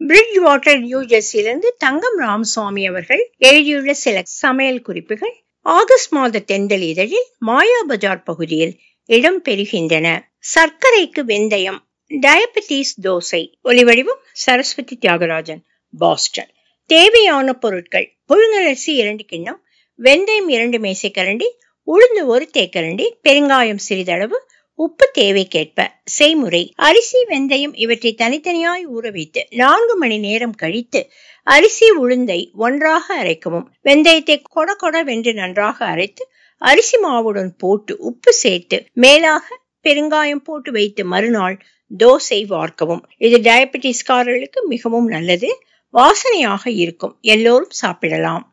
bridge Bridgewater New ஜெர்சியிலிருந்து தங்கம் ராமசுவாமி அவர்கள் எழுதியுள்ள சில சமையல் குறிப்புகள் ஆகஸ்ட் மாத தென்றல் இதழில் மாயா பஜார் பகுதியில் இடம் பெறுகின்றன சர்க்கரைக்கு வெந்தயம் டயபெட்டிஸ் தோசை ஒலிவடிவம் சரஸ்வதி தியாகராஜன் பாஸ்டன் தேவையான பொருட்கள் புழுங்கலரிசி இரண்டு கிண்ணம் வெந்தயம் இரண்டு மேசைக்கரண்டி உளுந்து ஒரு தேக்கரண்டி பெருங்காயம் சிறிதளவு உப்பு தேவைக்கேற்ப செய்முறை அரிசி வெந்தயம் இவற்றை தனித்தனியாய் ஊற வைத்து நான்கு மணி நேரம் கழித்து அரிசி உளுந்தை ஒன்றாக அரைக்கவும் வெந்தயத்தை கொட கொட வென்று நன்றாக அரைத்து அரிசி மாவுடன் போட்டு உப்பு சேர்த்து மேலாக பெருங்காயம் போட்டு வைத்து மறுநாள் தோசை வார்க்கவும் இது டயபெட்டிஸ்காரர்களுக்கு மிகவும் நல்லது வாசனையாக இருக்கும் எல்லோரும் சாப்பிடலாம்